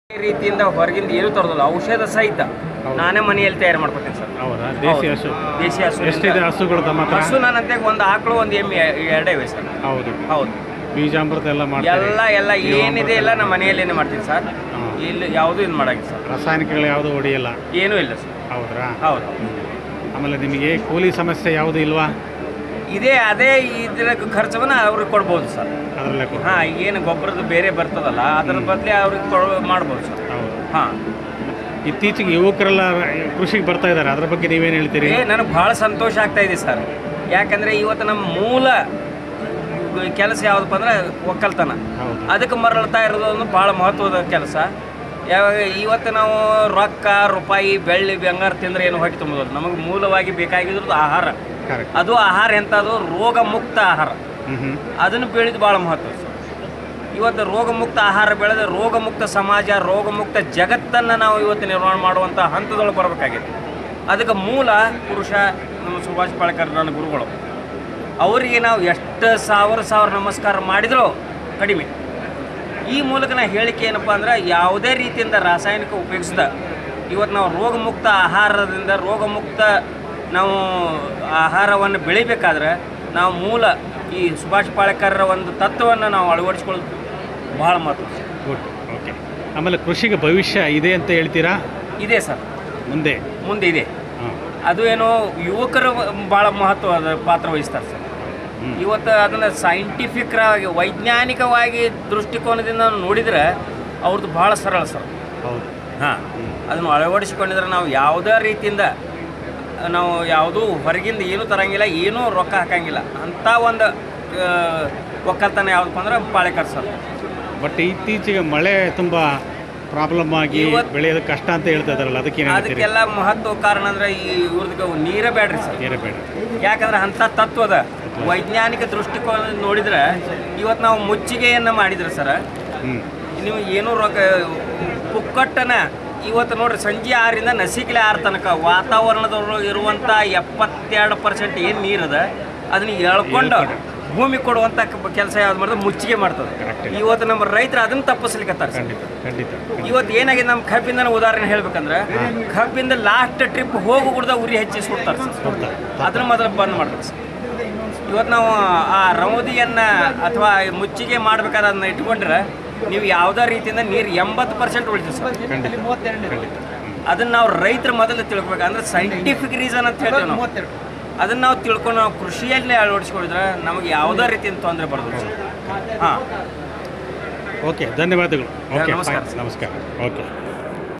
ಈ ರೀತಿಯಿಂದ ಹೊರಗಿಂದ ಏನು ತರೋದಿಲ್ಲ ಔಷಧ ಸಹಿತ ನಾನೇ ಮನೆಯಲ್ಲಿ ತಯಾರು ಮಾಡ್ಕೊತೀನಿ ಸರ್ ಹೌದಾ ದೇಸಿ ಹಸು ದೇಸಿ ಹಸು ಎಷ್ಟಿದೆ ಹಸುಗಳು ತಮ್ಮ ಹತ್ರ ಹಸು ನನ್ನ ಅಂತೆಗೆ ಒಂದು ಆಕಳು ಒಂದು ಎಮ್ಮೆ ಎರಡೇ ಇವೆ ಸರ್ ಹೌದು ಹೌದು ಬೀಜಾಮೃತ ಎಲ್ಲ ಮಾಡ್ತಾರೆ ಎಲ್ಲ ಎಲ್ಲ ಏನಿದೆ ಎಲ್ಲ ನಮ್ಮ ಮನೆಯಲ್ಲೇನೆ ಮಾಡ್ತೀನಿ ಸರ್ ಹಾಂ. ಇಲ್ಲಿ ಯಾವುದೂ ಇದು ಮಾಡಾಗಿಲ್ಲ ಸರ್ ರಾಸಾಯನಿಕಗಳು ಯಾವುದು ಹೊಡಿಯಲ್ಲ ಏನೂ ಇಲ್ಲ ಸರ್ ಹೌದ್ರಾ ಹೌದು ಆಮೇಲೆ ನಿಮಗೆ ಕೂಲಿ ಸಮಸ್ಯೆ ಯಾವುದು ಇಲ್ವಾ ಇದೇ ಅದೇ ಇದರ ಖರ್ಚವನ್ನ ಅವ್ರಿಗೆ ಕೊಡ್ಬೋದು ಸರ್ ಅದರಲ್ಲೇ ಕೊಡಿ ಹಾಂ ಏನು ಗೊಬ್ಬರದ ಬೇರೆ ಬರ್ತದಲ್ಲ ಅದರ ಬದಲೇ ಅವ್ರಿಗೆ ಕೊಡ್ ಮಾಡ್ಬೋದು ಸರ್ ಹೌದು ಹಾಂ ಇತ್ತೀಚೆಗೆ ಯುವಕರೆಲ್ಲ ಕೃಷಿಗೆ ಬರ್ತಾ ಇದ್ದಾರೆ ಅದ್ರ ಬಗ್ಗೆ ನೀವೇನು ಹೇಳ್ತೀರಿ ಏ ನನಗೆ ಭಾಳ ಸಂತೋಷ ಆಗ್ತಾ ಇದೆ ಸರ್ ಯಾಕಂದರೆ ಇವತ್ತು ನಮ್ಮ ಮೂಲ ಕೆಲಸ ಯಾವುದಪ್ಪ ಅಂದ್ರೆ ಒಕ್ಕಲ್ತನ ಹೌದು ಅದಕ್ಕೆ ಮರಳ್ತಾ ಇರೋದು ಒಂದು ಭಾಳ ಮಹತ್ವದ ಕೆಲಸ ಯಾವಾಗ ಇವತ್ತು ನಾವು ರೊಕ್ಕ ರೂಪಾಯಿ ಬೆಳ್ಳಿ ಬಂಗಾರ ತಿಂದ್ರೆ ಏನು ಹೊಟ್ಟೆ ತುಂಬೋದಿಲ್ಲ ನಮಗೆ ಮೂಲವಾಗಿ ಬೇಕಾಗಿರೋದು ಆಹಾರ ಕರೆಕ್ಟ್ ಅದು ಆಹಾರ ಎಂಥದ್ದು ರೋಗ ಮುಕ್ತ ಆಹಾರ ಹ್ಞೂ ಹ್ಞೂ ಅದನ್ನು ಬೆಳೆದು ಭಾಳ ಮಹತ್ವ ಸರ್ ಇವತ್ತು ರೋಗಮುಕ್ತ ಆಹಾರ ಬೆಳೆದ ರೋಗಮುಕ್ತ ಸಮಾಜ ರೋಗಮುಕ್ತ ಜಗತ್ತನ್ನು ನಾವು ಇವತ್ತು ನಿರ್ಮಾಣ ಮಾಡುವಂಥ ಹಂತದೊಳಗೆ ಬರಬೇಕಾಗಿದೆ ಅದಕ್ಕೆ ಮೂಲ ಪುರುಷ ನಮ್ಮ ಸುಭಾಷ್ ಪಾಳಕರ್ ನನ್ನ ಗುರುಗಳು ಅವರಿಗೆ ನಾವು ಎಷ್ಟು ಸಾವಿರ ಸಾವಿರ ನಮಸ್ಕಾರ ಮಾಡಿದರೂ ಕಡಿಮೆ ಈ ಮೂಲಕ ನಾ ಹೇಳಿಕೆ ಏನಪ್ಪ ಅಂದ್ರೆ ಯಾವುದೇ ರೀತಿಯಿಂದ ರಾಸಾಯನಿಕ ಉಪಯೋಗಿಸಿದ ಇವತ್ತು ನಾವು ರೋಗಮುಕ್ತ ಆಹಾರದಿಂದ ರೋಗಮುಕ್ತ ನಾವು ಆಹಾರವನ್ನು ಬೆಳಿಬೇಕಾದ್ರೆ ನಾವು ಮೂಲ ಈ ಸುಭಾಷ್ ಪಾಳೇಕರ್ರ ಒಂದು ತತ್ವವನ್ನು ನಾವು ಅಳವಡಿಸ್ಕೊಳ್ಳೋದು ಭಾಳ ಮಹತ್ವ ಗುಡ್ ಓಕೆ ಆಮೇಲೆ ಕೃಷಿಗೆ ಭವಿಷ್ಯ ಇದೆ ಅಂತ ಹೇಳ್ತೀರಾ ಇದೆ ಸರ್ ಮುಂದೆ ಮುಂದೆ ಇದೆ ಹಾಂ ಅದು ಏನೋ ಯುವಕರು ಭಾಳ ಮಹತ್ವದ ಪಾತ್ರ ವಹಿಸ್ತಾರೆ ಸರ್ ಹ್ಮ್. ಇವತ್ತು ಅದನ್ನು ಸೈಂಟಿಫಿಕ್ ಆಗಿ ವೈಜ್ಞಾನಿಕವಾಗಿ ದೃಷ್ಟಿಕೋನದಿಂದ ನೋಡಿದರೆ ಅವ್ರದ್ದು ಭಾಳ ಸರಳ ಸರ್ ಹೌದು ಹಾಂ ಅದನ್ನು ಅಳವಡಿಸಿಕೊಂಡಿದ್ರೆ ನಾವು ಯಾವುದೇ ರೀತಿಯಿಂದ ನಾವು ಯಾವುದೂ ಹೊರಗಿಂದ ಏನೂ ತರಂಗಿಲ್ಲ ಏನೂ ರೊಕ್ಕ ಹಾಕಂಗಿಲ್ಲ ಅಂಥ ಒಂದು ಆ, ಒಕ್ಕಲ್ತನ ಯಾವುದಪ್ಪ ಅಂದ್ರೆ ಪಾಳೆಕರ್ ಸರ್ ಬಟ್ ಇತ್ತೀಚೆಗೆ ಮಳೆ ತುಂಬ ಪ್ರಾಬ್ಲಮ್ ಆಗಿ ಇವತ್ತು- ಬೆಳೆಯೋದು ಕಷ್ಟ ಅಂತ ಹೇಳ್ತಾ ಇದಾರಲ್ಲ ಅದಕ್ಕೆ ಏನು ಹೇಳ್ತೀರಿ ಅದಕ್ಕೆಲ್ಲ ಮಹತ್ವ ಕಾರಣ ಅಂದ್ರೆ ಈ ಇವ್ರದ್ದು ನೀರೇ ಬೇಡ್ರಿ ಸರ್ ಬೇರೆ ಬೇಡ ಯಾಕಂದ್ರೆ ಅಂಥ ತತ್ವದ ವೈಜ್ಞಾನಿಕ ದೃಷ್ಟಿಕೋನ ನೋಡಿದ್ರೆ ಇವತ್ತು ನಾವು ಮುಚ್ಚಿಗೆಯನ್ನು ಮಾಡಿದ್ರೆ ಸರ್ ಹ್ಞೂ ನೀವು ಏನೂ ರೊಕ್ಕ ಪುಕ್ಕಟ್ಟನ ಇವತ್ತು ನೋಡ್ರಿ ಸಂಜೆ ಆರರಿಂದ ನಸಿಕಲೆ ಆರು ತನಕ ವಾತಾವರಣದೊಳಗೆ ಇರುವಂಥ ಎಪ್ಪತ್ತೆರಡು ಪರ್ಸೆಂಟ್ ಏನು ನೀರದ ಅದನ್ನ ಎಳ್ಕೊಂಡು ಭೂಮಿ ಕೊಡುವಂಥ ಕೆಲಸ ಯಾವ್ದು ಮಾಡಿದ್ರೆ ಮುಚ್ಚಿಗೆ ಮಾಡ್ತದೆ Correct. ಇವತ್ತು ನಮ್ಮ ರೈತರು ಅದನ್ನ ತಪ್ಪಿಸ್ಲಿಕ್ಕತ್ತಾರೆ ಸರ್ ಖಂಡಿತ ಖಂಡಿತ ಇವತ್ತು ಏನಾಗಿದೆ ನಮ್ಮ ಕಬ್ಬಿಂದ ಉದಾಹರಣೆ ಹೇಳ್ಬೇಕಂದ್ರೆ ಕಬ್ಬಿಂದ ಲಾಸ್ಟ್ ಟ್ರಿಪ್ ಹೋಗು ಕುಡ್ದ ಉರಿ ಹಚ್ಚಿ ಸುಡ್ತಾರೆ ಸರ್ ಕೊಡ್ತಾರೆ ಅದನ್ನ ಮೊದಲು ಬಂದ್ ಮಾಡ್ಬೇಕು ಸರ್ ಇವತ್ತು ನಾವು ಆ ರೌದಿಯನ್ನ ಅಥವಾ ಮುಚ್ಚಿಗೆ ಮಾಡ್ಬೇಕಾದ್ರೆ ಅದನ್ನ ಇಟ್ಕೊಂಡ್ರೆ ನೀವು ಯಾವುದೇ ರೀತಿಯಿಂದ ನೀರು ಎಂಬತ್ತು ಪರ್ಸೆಂಟ್ ಉಳಿತೀವಿ ಸರ್ ಖಂಡಿತ ಖಂಡಿತ ಅದನ್ನ ನಾವು ರೈತರು ಮೊದಲು ತಿಳ್ಕೊಬೇಕು ಅಂದ್ರೆ ಸೈಂಟಿಫಿಕ್ ರೀಸನ್ ಅಂತ ಹೇಳ್ತೀವಿ ನಾವು ಅದನ್ನ ನಾವು ತಿಳ್ಕೊಂಡು ನಾವು ಕೃಷಿಯಲ್ಲೇ ಅಳವಡಿಸ್ಕೊಂಡಿದ್ರೆ ನಮಗೆ ಯಾವುದೇ ರೀತಿಯಿಂದ ತೊಂದರೆ ಬರೋದಿಲ್ಲ ಸರ್ ಹಾಂ ಓಕೆ ಧನ್ಯವಾದಗಳು ಓಕೆ ನಮಸ್ಕಾರ. ಫೈನ್. ನಮಸ್ಕಾರ ಓಕೆ